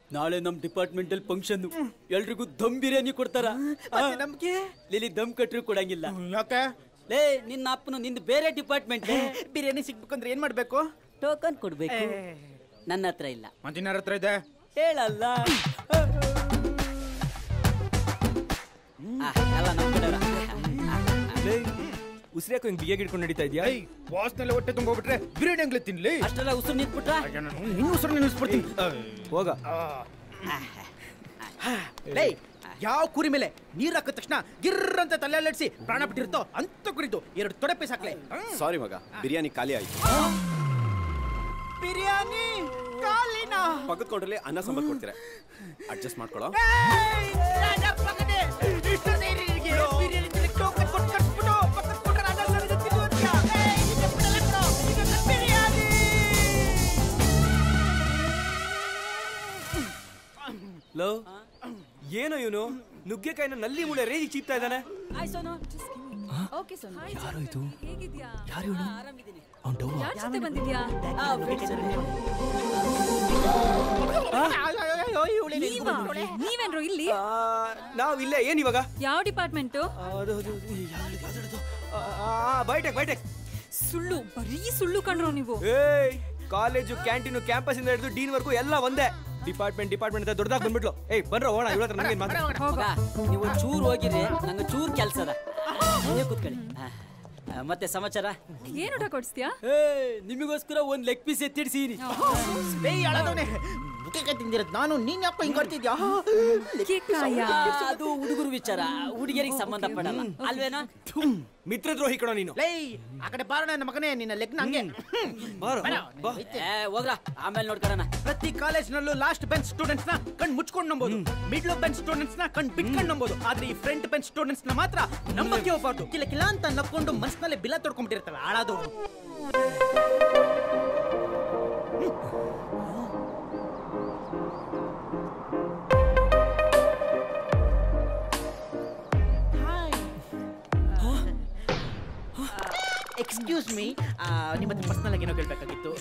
ನಾಳೆ ನಮ್ ಡಿಪಾರ್ಟ್ಮೆಂಟ್ ಅಲ್ಲಿ ಫಂಕ್ಷನ್ ಎಲ್ರಿಗೂ ದಮ್ ಬಿರಿಯಾನಿ ಕೊಡ್ತಾರ ಆ, ನಮ್ಗೆ ಲಿಲಿ ದಮ್ ಕಟ್ರು ಕೊಡಂಗಿಲ್ಲ ಯಾಕೆ ಲೇ ನಿನ್ನ ಅಪ್ಪನು ನಿಂದು ಬೇರೆ ಡಿಪಾರ್ಟ್ಮೆಂಟ್ ಬಿರಿಯಾನಿ ಸಿಗ್ಬೇಕಂದ್ರೆ ಏನ್ ಮಾಡ್ಬೇಕು ಟೋಕನ್ ಕೊಡ್ಬೇಕು ನನ್ನ ಹತ್ರ ಇಲ್ಲ ಮಂಜಿನಾರ ಹತ್ರ ಇದೆ ಹೇಳಲ್ಲ ಆ, ಎಲ್ಲ ನಮ್ ಕಡೆಯವ್ರ. ಉಸಿರಾಕು ಹಿಂಗ್ ಬಿಗಿಯಾಗಿ ಹಿಡ್ಕೊಂಡು ನಡೀತಾ ಇದೆಯಾ ಐ ವಾಸನೆಲ್ಲ ಹೊಟ್ಟೆ ತುಂಬೋಗ್ಬಿಟ್ರೆ ಬಿರಿಯಾನಿ ಹಂಗ್ಲೆ ತಿನ್ಲಿ ಅಷ್ಟೆಲ್ಲ ಉಸಿರು ನಿಂತ್ಬಿಟ್ರ ನಿನ್ನ ಉಸಿರು ನಿಲ್ಲಿಸ್ಬಿಡ್ತೀನಿ ಹೋಗ ಲೇ ಯಾವ ಕುರಿ ಮೇಲೆ ನೀರ್ ಹಾಕಿದ ತಕ್ಷಣ ಗಿರ್ರ ಅಂತ ತಲೆ ಅಲ್ಲಾಡ್ಸಿ ಪ್ರಾಣ ಬಿಟ್ಟಿರುತ್ತೋ ಅಂತ ಕುರಿತು ಎರಡು ತೊಡೆ ಪೀಸ್ ಹಾಕ್ಲೆ ಸಾರಿ ಮಗ ಬಿರಿಯಾನಿ ಖಾಲಿ ಆಯ್ತು ಬಿರಿಯಾನಿ ಕಾಲಿನ ಪಕ್ಕದ ಕೌಂಟ್ರಲ್ಲಿ ಅನ್ನ ಸಾಂಬಾರ್ ಕೊಡ್ತೀರಾ ಅಡ್ಜಸ್ಟ್ ಮಾಡ್ಕೊಳ್ಳೋ ಬಿರಿಯಾನಿ ತಿನ್ನಕ್ಕೆ ಟೋಕನ್ ಕೊಟ್ಟು ಕಟ್ಸ್ಬಿಟ್ಟು ಪಕ್ಕದ ಕೊಟ್ರೆ ಅನ್ನ ಸಾರಿಗೆ ತಿನ್ನು ಅಂತ್ಯಾ. ಏಯ್, ಇದು ಬಿಡಲ್ಲ ಕಣೋ, ಇದು ನನ್ನ ಬಿರಿಯಾನಿ ಲೋ ಏನೋ ಇವನು ನುಗ್ಗೆಕಾಯಿನ ನಲ್ಲಿ ಮುಳೆ ರೇಜಿ ಚೀಪ್ತಾ ಇದ್ದಾನೆ ಆಯ್ ಸೋನು ಓಕೆ ಸೋನು ಯಾರು ಇದು ಹೇಗಿದ್ಯಾ ಯಾರು ಇವನು ಆರಾಮಿದ್ದೀನಿ ಅವ್ನು ಯಾರ ಜೊತೆ ಬಂದಿದ್ಯಾ ಆ, friends ಜೊತೆ. ನೀವಾ ನೀವೇನ್ರು ಇಲ್ಲಿ ನಾವ್ ಇಲ್ಲೇ ಏನ್ ಇವಾಗ ಯಾವ ಡಿಪಾರ್ಟ್ಮೆಂಟು ಅದು ಅದು ಬೈಟೆಕ್ ಬೈಟೆಕ್ ಸುಳ್ಳು ಬರೀ ಸುಳ್ಳು ಕಂಡ್ರು ನೀವು ಏಯ್ ಕಾಲೇಜು ಕ್ಯಾಂಟೀನು ಕ್ಯಾಂಪಸ್ ಇಂದ ಹಿಡಿದು ಡೀನ್ ವರ್ಗೂ ಎಲ್ಲ ಒಂದೇ ಡಿಪಾರ್ಟ್ಮೆಂಟ್ ಡಿಪಾರ್ಟ್ಮೆಂಟ್ ಅಂತ ದೊಡ್ಡದಾಗಿ ಬಂದ್ಬಿಟ್ಲು ಏಯ್ ಬನ್ರ ಹೋಗೋಣ ಇವಳ ಹತ್ರ ನನಗೆ ಮಾತ್ರ ಹೋಗ ಮಗ, ನೀವು ಚೂರ್ ಹೋಗಿರಿ ನಂಗೆ ಚೂರ್ ಕೆಲ್ಸ ಅದ ನೀವೇ ಕೂತ್ಕೊಳ್ಳಿ ಆ, ಆ, ಮತ್ತೆ ಸಮಾಚಾರ ಏನ್ ಊಟ ಕೊಡಿಸ್ತೀಯಾ ಏ ನಿಮಗೋಸ್ಕರ ಒಂದ್ ಲೆಗ್ ಪೀಸ್ ಎತ್ತಿಡ್ಸೀನಿ ಏಯ್ ಅಳದವನೆ ಮುಖಕ್ಕೆ ತಿಂದಿರೋದು ನಾನು ನೀನ್ ಯಾಕೋ ಹಿಂಗ್ ಮಾಡ್ತಿದ್ಯಾ ಕಾಯ ಅದು ಹುಡುಗರು ವಿಚಾರ ಹುಡುಗಿಯರಿಗೆ ಸಂಬಂಧ ಪಡಲ್ಲ ಅಲ್ವೇನೋ ಮಿತ್ರದ್ರೋಹಿ ಕಣೋ ನೀನು ಲೇ ಆ ಕಡೆ ಬಾರ ನನ್ನ ಮಗನೇ ನಿನ್ನ ಲೆಗ್ ನಂಗೆ ಬಾರೋ, ಬಾ ಏ ಹೋಗ್ರ ಆಮೇಲೆ ನೋಡ್ಕೊಳ್ಳೋಣ ಪ್ರತಿ ಕಾಲೇಜ್ನಲ್ಲೂ ಲಾಸ್ಟ್ ಬೆಂಚ್ ಸ್ಟೂಡೆಂಟ್ಸ್ ನ ಕಣ್ ಮುಚ್ಕೊಂಡು ನಂಬೋದು ಮಿಡ್ಲ್ ಬೆಂಚ್ ಸ್ಟೂಡೆಂಟ್ಸ್ ನ ಕಣ್ ಬಿಟ್ಕೊಂಡು ನಂಬೋದು ಆದ್ರೆ ಈ ಫ್ರಂಟ್ ಬೆಂಚ್ ಸ್ಟೂಡೆಂಟ್ಸ್ ನ ಮಾತ್ರ ನಂಬಕ್ಕೆ ಹೋಗ್ಬಾರ್ದು ಕಿಲ ಕಿಲ ಅಂತ ನಕ್ಕೊಂಡು ಮನ್ಸಿನಲ್ಲಿ ಬಿಲ ತೊಡ್ಕೊಂಡ್ಬಿಟ್ಟಿರ್ತವೆ ಹಾಳಾದವ್ರು ಎಕ್ಸ್ಕ್ಯೂಸ್ ಮೀ ನಿಮ್ಮ ಹತ್ರ ಪರ್ಸನಲ್ ಆಗಿ ಏನೋ ಕೇಳಬೇಕಾಗಿತ್ತು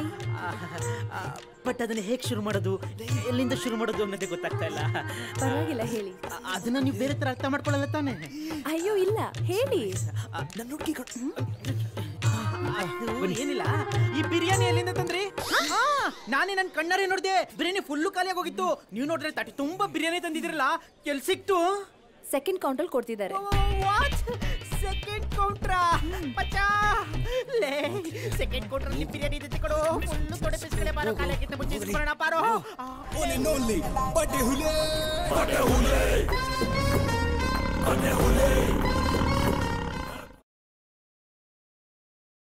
ಬಟ್ ಅದನ್ನ ಹೇಗೆ ಶುರು ಮಾಡೋದು ಎಲ್ಲಿಂದ ಶುರು ಮಾಡೋದು ಅನ್ನೋದೇ ಗೊತ್ತಾಗ್ತಾ ಇಲ್ಲ ಪರವಾಗಿಲ್ಲ ಹೇಳಿ ಆ, ಅದನ್ನ ನೀವು ಬೇರೆ ತರ ಅರ್ಥ ಮಾಡ್ಕೊಳ್ಳಲ್ಲ ತಾನೆ ಅಯ್ಯೋ ಇಲ್ಲ ಹೇಳಿ ನನ್ನ ಹುಡುಗಿ ಅದು ಏನಿಲ್ಲ ಈ ಬಿರಿಯಾನಿ ಎಲ್ಲಿಂದ ತಂದ್ರಿ ಆ, ನಾನೇ ನನ್ನ ಕಣ್ಣಾರೆ ನೋಡಿದೆ ಬಿರಿಯಾನಿ ಫುಲ್ಲು ಖಾಲಿಯಾಗಿ ಹೋಗಿತ್ತು ನೀವು ನೋಡ್ರೆ ತಟಿ ತುಂಬಾ ಬಿರಿಯಾನಿ ತಂದಿದ್ರಲ್ಲ ಎಲ್ಲಿ ಸಿಕ್ತು ಸೆಕೆಂಡ್ ಕೌಂಟಲ್ ಕೊಡ್ತಿದ್ದಾರೆ ಸೆಕೆಂಡ್ ಕೌಂಟ್ರಾ ಮಚ್ಚಾ ಲೇ ಸೆಕೆಂಡ್ ಕೌಂಟರ್ ಅಲ್ಲಿ ಬಿರಿಯಾನಿ ಇದೆ ಕೊಡು ಫುಲ್ಲು ತೊಡೆ ಪೀಸ್ಗಳೇ ಬಾರೋ ಖಾಲಿಯಾಗಿತ್ತು ಮುಂಚೆ ಇಸ್ಕೊಳ್ಳೋಣ ಬಾರೋ ಆ,